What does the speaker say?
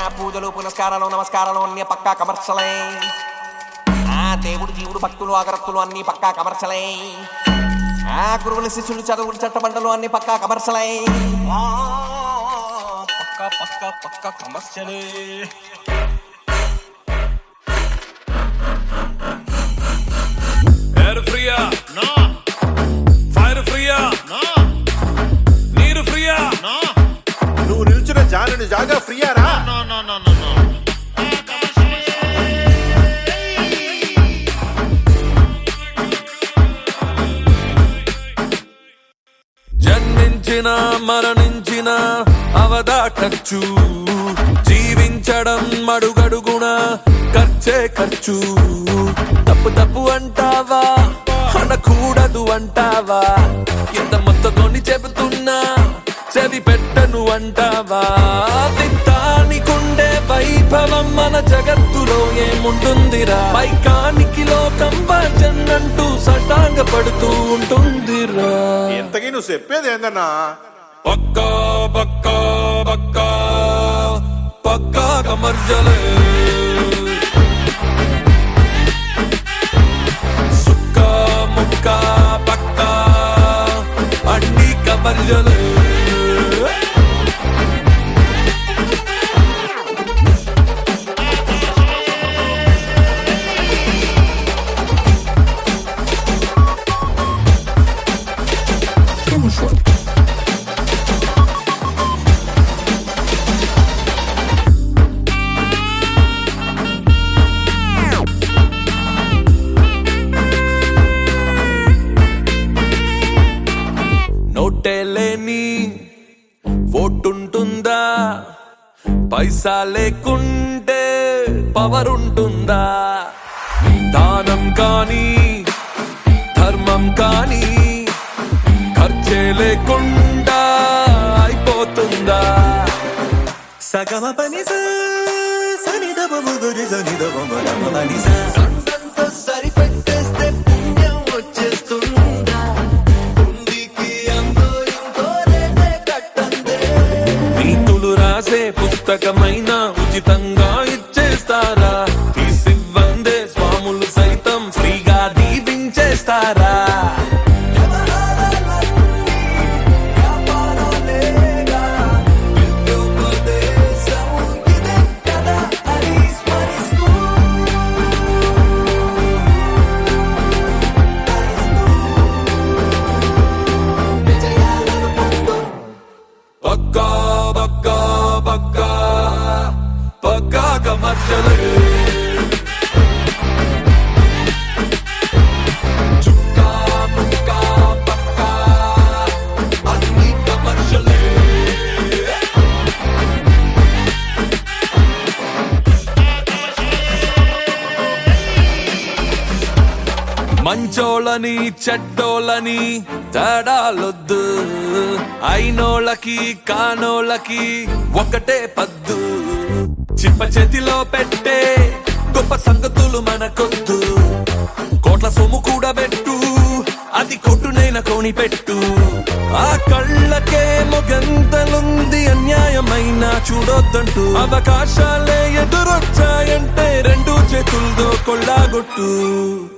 పూజలు పునస్కారాలు నమస్కారాలు అన్ని పక్కా కమర్షలే ఆ దేవుడు జీవుడు భక్తులు అగరత్తులు అన్ని పక్కా కమర్షలే ఆ గురువులు శిష్యులు చదువులు చట్టబండలు అన్ని పక్కా కమర్షలే ఆ, పక్కా పక్కా పక్కా కమర్షియలే ఎయిర్ ఫ్రీయా నో ఫైర్ ఫ్రీయా నో నీరు ఫ్రీయా నో నువ్వు నిల్చున్న జానుని జాగా ఫ్రీయారా no no no no no జన్మించిన మరణించిన అవదాటచ్చు జీవించడం అడుగడుగున ఖర్చే ఖర్చు తప్పు తప్పు అంటావా అనకూడదు అంటావా ఎంత మొత్తతోని చెబుతున్నా చెవి పెట్టను అంటావా విత్తానికుండే వైభవం మన జగత్తులో ఏముంటుందిరా పైకానికి లోకం భజన్నంటూ సటాంగ పడుతూ ఉంటుందిరా ఇంతకీ నువ్వు చెప్పేది ఏందన్నా పక్కా పక్కా పక్కా పక్కా కమర్జలే సుక్క ముక్క పక్కా అన్ని కమర్జలే నోటే లేని ఓటుంటుందా పైసా లేకుంటే పవర్ ఉంటుందా దానం కానీ ధర్మం కానీ ఖర్చే లేకుండా అయిపోతుందా సగమ పని సని దబ ముగురి సని దబ మగమ పని సరిపెట్టేస్తే పుణ్యం వచ్చేస్తుందా ఉందికి అందో ఇంకో రేటే కట్టందే నీతులు రాసే పుస్తకమైన ఉచితంగా ఇచ్చేస్తారా తీసివ్వందే స్వాములు సైతం ఫ్రీగా దీవించేస్తారా పక్కా పక్కా పక్కా పక్కా కమర్షలే చుక్కా ముక్కా పక్కా అన్ని కమర్షలే మంచోళ్ళని చెడ్డోళ్ళని తేడాలొద్దు అయినోళ్ళకి కానోళ్ళకి ఒకటే పద్దు చిప్ప చేతిలో పెట్టే గొప్ప సంగతులు మనకొద్దు కోట్ల సొమ్ము కూడా పెట్టు అది కొట్టునైన కొని పెట్టు ఆ కళ్ళకే మొగంతలుంది అన్యాయమైన చూడొద్దంటూ అవకాశాలే ఎదురొచ్చాయంటే రెండు చేతులతో కొల్లాగొట్టు